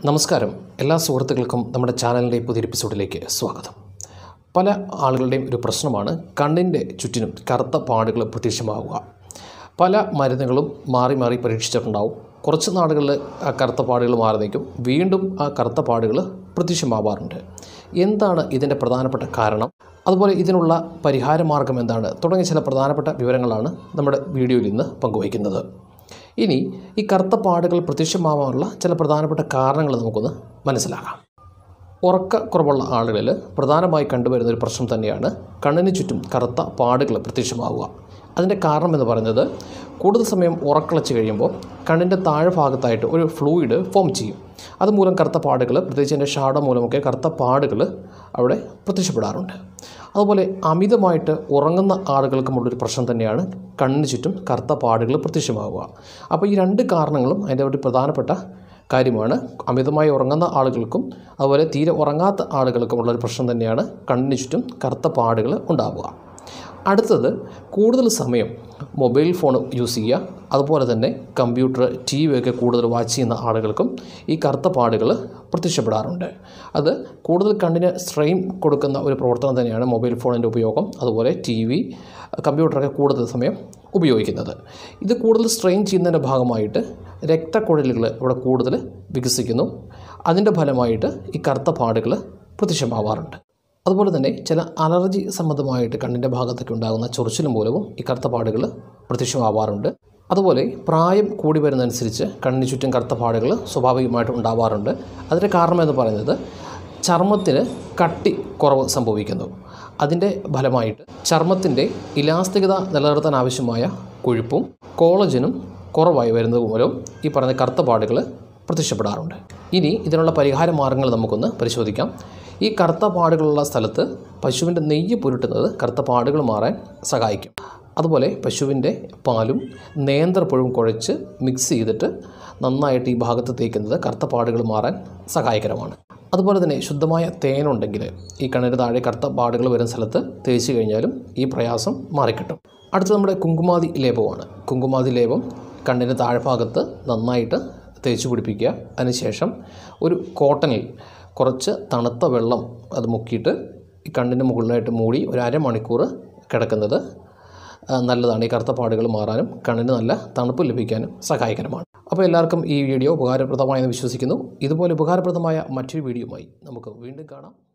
നമസ്കാരം എല്ലാ സുഹൃത്തുക്കൾക്കും നമ്മുടെ ചാനലിൻ്റെ പുതിയ എപ്പിസോഡിലേക്ക് സ്വാഗതം പല ആളുകളുടെയും ഒരു പ്രശ്നമാണ് കണ്ണിൻ്റെ ചുറ്റിനും കറുത്ത പാടുകൾ പ്രത്യക്ഷമാവുക പല മരുന്നുകളും മാറി മാറി പരീക്ഷിച്ചിട്ടുണ്ടാവും കുറച്ച് നാടുകളിൽ ആ കറുത്ത പാടുകൾ മാറി നിൽക്കും വീണ്ടും ആ കറുത്ത പാടുകൾ പ്രത്യക്ഷമാവാറുണ്ട് എന്താണ് ഇതിൻ്റെ പ്രധാനപ്പെട്ട കാരണം അതുപോലെ ഇതിനുള്ള പരിഹാര മാർഗം എന്താണ് തുടങ്ങിയ ചില പ്രധാനപ്പെട്ട വിവരങ്ങളാണ് നമ്മുടെ വീഡിയോയിൽ ഇന്ന് പങ്കുവയ്ക്കുന്നത് ഇനി ഈ കറുത്ത പാടുകൾ പ്രത്യക്ഷമാവാനുള്ള ചില പ്രധാനപ്പെട്ട കാരണങ്ങൾ നമുക്കൊന്ന് മനസ്സിലാക്കാം ഉറക്കക്കുറവുള്ള ആളുകളിൽ പ്രധാനമായി കണ്ടുവരുന്ന ഒരു പ്രശ്നം തന്നെയാണ് കണ്ണിന് ചുറ്റും കറുത്ത പാടുകൾ പ്രത്യക്ഷമാവുക അതിൻ്റെ കാരണം എന്ന് പറയുന്നത് കൂടുതൽ സമയം ഉറക്കളച്ച് കഴിയുമ്പോൾ കണ്ണിൻ്റെ താഴെ ഭാഗത്തായിട്ട് ഒരു ഫ്ലൂയിഡ് ഫോം ചെയ്യും അതുമൂലം കറുത്ത പാടുകൾ പ്രത്യേകിച്ച് എൻ്റെ ഷാഡ മൂലമൊക്കെ കറുത്ത പാടുകൾ അവിടെ പ്രത്യക്ഷപ്പെടാറുണ്ട് അതുപോലെ അമിതമായിട്ട് ഉറങ്ങുന്ന ആളുകൾക്കുമുള്ളൊരു പ്രശ്നം തന്നെയാണ് കണ്ണിന് ചുറ്റും കറുത്ത പാടുകൾ പ്രത്യക്ഷമാവുക അപ്പോൾ ഈ രണ്ട് കാരണങ്ങളും അതിൻ്റെ ഒരു പ്രധാനപ്പെട്ട കാര്യമാണ് അമിതമായി ഉറങ്ങുന്ന ആളുകൾക്കും അതുപോലെ തീരെ ഉറങ്ങാത്ത ആളുകൾക്കുമുള്ള ഒരു പ്രശ്നം തന്നെയാണ് കണ്ണിന് ചുറ്റും കറുത്ത പാടുകൾ ഉണ്ടാവുക അടുത്തത് കൂടുതൽ സമയം മൊബൈൽ ഫോൺ യൂസ് ചെയ്യുക അതുപോലെ തന്നെ കമ്പ്യൂട്ടർ ടി വി ഒക്കെ കൂടുതൽ വാച്ച് ചെയ്യുന്ന ആളുകൾക്കും ഈ കറുത്ത പാടുകൾ പ്രത്യക്ഷപ്പെടാറുണ്ട് അത് കൂടുതൽ കണ്ണിന് സ്ട്രെയിൻ കൊടുക്കുന്ന ഒരു പ്രവർത്തനം തന്നെയാണ് മൊബൈൽ ഫോണിൻ്റെ ഉപയോഗം അതുപോലെ ടി വി കമ്പ്യൂട്ടറൊക്കെ കൂടുതൽ സമയം ഉപയോഗിക്കുന്നത് ഇത് കൂടുതൽ സ്ട്രെയിൻ ചെയ്യുന്നതിൻ്റെ ഭാഗമായിട്ട് രക്തക്കുഴലുകൾ ഇവിടെ കൂടുതൽ വികസിക്കുന്നു അതിൻ്റെ ഫലമായിട്ട് ഈ കറുത്ത പാടുകൾ പ്രത്യക്ഷമാവാറുണ്ട് അതുപോലെ തന്നെ ചില അലർജി സംബന്ധമായിട്ട് കണ്ണിൻ്റെ ഭാഗത്തൊക്കെ ഉണ്ടാകുന്ന ചൊറിച്ചിൽ മൂലവും ഈ കറുത്ത പാടുകൾ പ്രത്യക്ഷമാവാറുണ്ട് അതുപോലെ പ്രായം കൂടി വരുന്നതനുസരിച്ച് കണ്ണിന് ചുറ്റും കറുത്ത പാടുകൾ സ്വാഭാവികമായിട്ട് ഉണ്ടാവാറുണ്ട് അതിൻ്റെ കാരണം എന്ന് പറയുന്നത് ചർമ്മത്തിന് കട്ടി കുറവ് സംഭവിക്കുന്നു അതിൻ്റെ ഫലമായിട്ട് ചർമ്മത്തിൻ്റെ ഇലാസ്തികത നിലനിർത്താൻ ആവശ്യമായ കൊഴുപ്പും കോളജനും കുറവായി വരുന്നത് മൂലം ഈ പറഞ്ഞ കറുത്ത പാടുകൾ പ്രത്യക്ഷപ്പെടാറുണ്ട് ഇനി ഇതിനുള്ള പരിഹാര മാർഗ്ഗങ്ങൾ നമുക്കൊന്ന് പരിശോധിക്കാം ഈ കറുത്ത പാടുകളുള്ള സ്ഥലത്ത് പശുവിൻ്റെ നെയ്യ് പുരട്ടുന്നത് കറുത്ത പാടുകൾ മാറാൻ സഹായിക്കും അതുപോലെ പശുവിൻ്റെ പാലും നേന്ത്രപ്പഴവും കുഴച്ച് മിക്സ് ചെയ്തിട്ട് നന്നായിട്ട് ഈ ഭാഗത്ത് തേക്കുന്നത് കറുത്ത പാടുകൾ മാറാൻ സഹായകരമാണ് അതുപോലെ തന്നെ ശുദ്ധമായ തേനുണ്ടെങ്കിൽ ഈ കണ്ണിന് താഴെ കറുത്ത പാടുകൾ വരുന്ന സ്ഥലത്ത് തേച്ച് കഴിഞ്ഞാലും ഈ പ്രയാസം മാറിക്കിട്ടും അടുത്ത നമ്മുടെ കുങ്കുമാതി ലേപമാണ് കുങ്കുമാതി ലേപം കണ്ണിന് താഴ്ഭാഗത്ത് നന്നായിട്ട് തേച്ച് പിടിപ്പിക്കുക അതിനുശേഷം ഒരു കോട്ടണിൽ കുറച്ച് തണുത്ത വെള്ളം അത് മുക്കിയിട്ട് ഈ കണ്ണിന് മുകളിലായിട്ട് മൂടി ഒരു അരമണിക്കൂർ കിടക്കുന്നത് നല്ലതാണ് ഈ കറുത്ത പാടുകൾ മാറാനും കണ്ണിന് നല്ല തണുപ്പ് ലഭിക്കാനും സഹായകരമാണ് അപ്പോൾ എല്ലാവർക്കും ഈ വീഡിയോ ഉപകാരപ്രദമായെന്ന് വിശ്വസിക്കുന്നു ഇതുപോലെ ഉപകാരപ്രദമായ മറ്റൊരു വീഡിയോയുമായി നമുക്ക് വീണ്ടും കാണാം